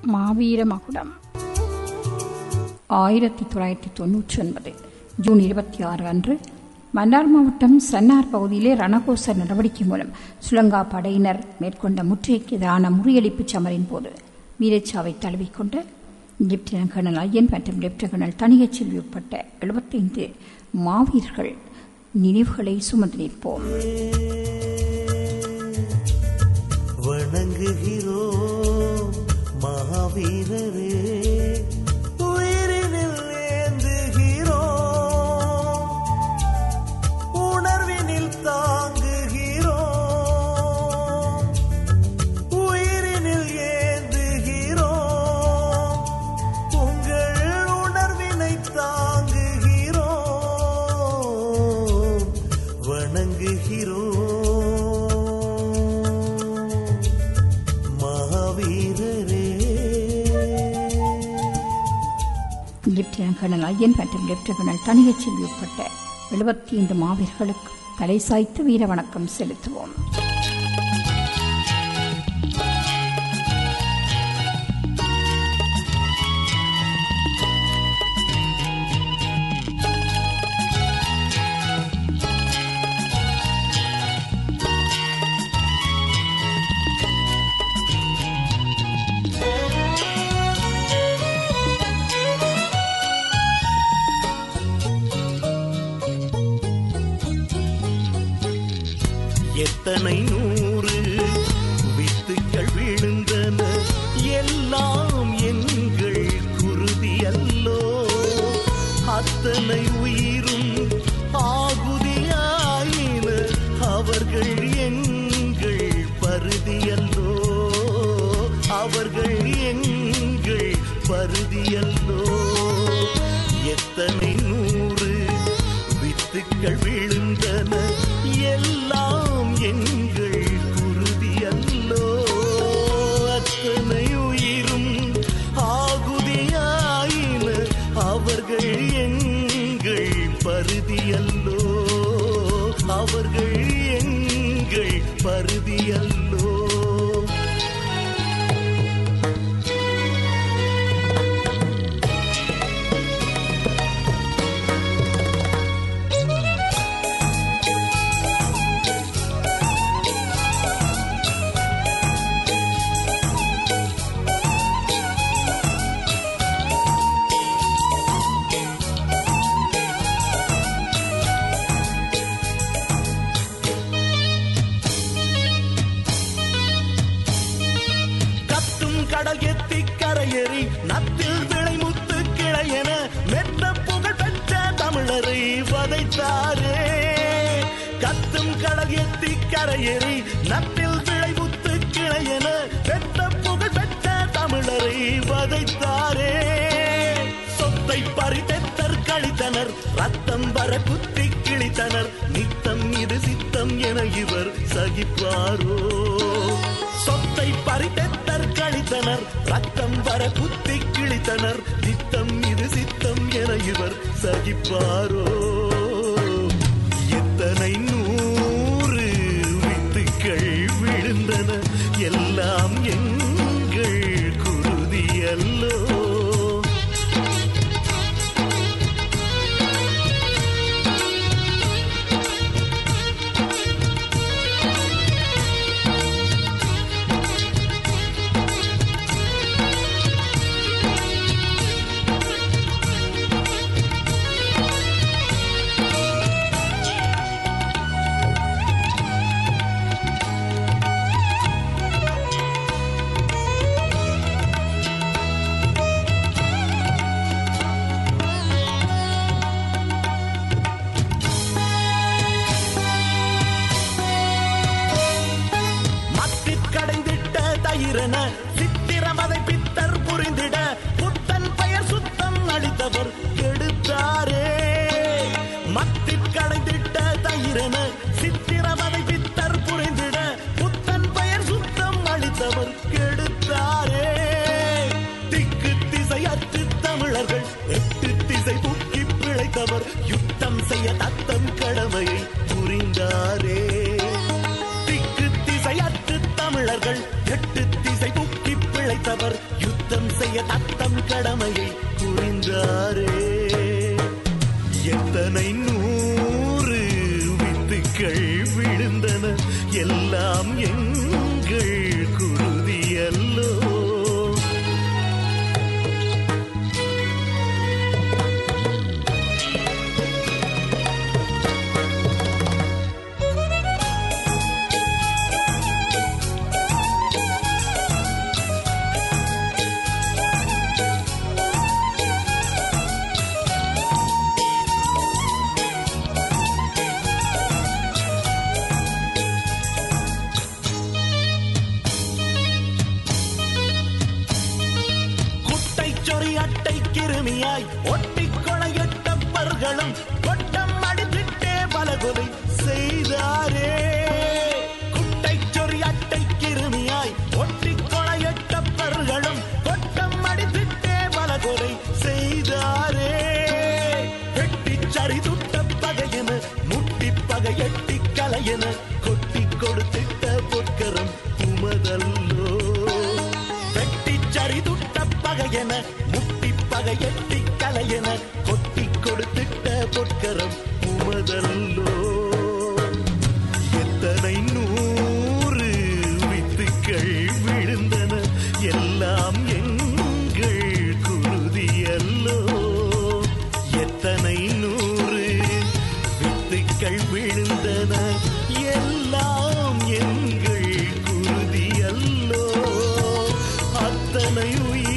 மாவீர மகுடம் ஆயிரத்தி தொள்ளாயிரத்தி தொன்னூற்றி ஒன்பது ஜூன் இருபத்தி ஆறு அன்று மன்னார் மாவட்டம் சன்னார் பகுதியிலே ரணகோச நடவடிக்கை மூலம் சுலங்கா படையினர் மேற்கொண்ட முற்றுகைக்கு எதிரான முறியடிப்பு சமரின் போது வீரச்சாவை தழுவிக்கொண்ட லெப்டினன்ட் கர்னல் ஐயன் மற்றும் லெப்டினன்ட் கர்னல் தனியச்செல்வி உட்பட்ட எழுபத்தைந்து மாவீரர்கள் நினைவுகளை சுமந்து நிற்போம் வணங்குகிறோம் மகாவீரரே உயிரினில் ஏந்துகிறோம் உணர்வினில் தாங்குகிறோம் உயிரினில் ஏந்துகிறோம் உங்கள் உணர்வினை தாங்குகிறோம் வணங்குகிறோம் மகாவீரரே லெப்டினன்ட் கர்னல் ஐயன் மற்றும் லெப்டினன்ட் கர்னல் தனியச்செல்வி உட்பட்ட எழுபத்தி ஐந்து மாவீரர்களுக்கு தலை சாய்த்து வீர வணக்கம் செலுத்துவோம் எத்தனை நூறு வித்துக்கள் விழுந்தன எல்லாம் எங்கள் குருதி அல்லோ அத்தனை உயிரும் ஆகுதியாயின அவர்கள் எங்கள் பருதி அல்லோ அவர்கள் எங்கள் பருதி அல்லோ எத்தனை நூறு வித்துக்கள் விழுந்தன எல்லாம் எங்கள் குருதி அல்லோ அத்தனை உயிரும் ஆகுதியாயின அவர்கள் எங்கள் பருதி அல்லோ அவர்கள் எங்கள் பருதி அல்லோ கத்தும் கடல் எத்தி கரையேறி நத்தில் விளைமுத்து கிளையென மெத்த புகழ் பெற்ற தமிழரை வதைத்தாரே கத்தும் கடல் எத்தி கரையேறி நத்தில் விளைமுத்து கிளையென மெத்த புகழ் பெற்ற தமிழரை வதைத்தாரே சொத்தை பறித்தெத்தர் கழித்தனர் ரத்தம் வர குத்தி கிழித்தனர் நித்தம் இது சித்தம் என இவர் சகிப்பாரோ சொத்தை பறித்தெத்தர் கழித்தனர் ரத்தம் வர குத்தி கிழித்தனர் நித்தம் இது சித்தம் என இவர் சகிப்பாரோ எத்தனை நூறு வித்துக்கள் விழுந்தன எல்லாம் எங்கள் குருதி அல்லோ மத்திக் கடைந்திட்ட தயிரென சித்திரமதை பித்தர் புரிந்திட புத்தன் பெயர் சுத்தம் அளித்தவர் கெடுத்தாரே மத்திக் கடைந்திட்ட தயிரென சித்திரமதை பித்தர் புரிந்திட புத்தன் பெயர் சுத்தம் அளித்தவர் கெடுத்தாரே திக்கு திசையற்று தமிழர்கள் எட்டு திசை புக்கி பிழைத்தவர் யுத்தம் செய்ய தத்தம் கடமையை புரிந்தாரே திக்கு திசையற்று தமிழர்கள் எட்டு திசை புக்கி பிழைத்தவர் யுத்தம் வித்துக்கள் விழுந்தன எல்லாம் எங்கள் குருதியல்லோ குட்டை சொறி அட்டை கிருமியாய் ஒட்டி கொலையிட்டப்பர்களும் கொட்டம் அடித்திட்டே பலகொலை செய்தாரே குட்டை சொறி அட்டை கிருமியாய் ஒட்டி கொலையிட்டப்பர்களும் கொட்டம் அடித்திட்டே பலகொலை செய்தாரே வெட்டி சரிதுட்ட பகையென முட்டி பகையட்டி கலையென கொட்டி கொடுத்திட்ட பொற்கரம் உமதல்லோ வெட்டி சரிதுட்ட பகையென முட்டி பகையட்டி கலையென கொட்டி கொடுத்திட்ட பொற்கரம் உமதல்லோ எத்தனை நூறு வித்துக்கள் விழுந்தன எல்லாம் எங்கள் குருதியல்லோ எத்தனை நூறு வித்துக்கள் விழுந்தன எல்லாம் எங்கள் குருதியல்லோ அத்தனை உயிர்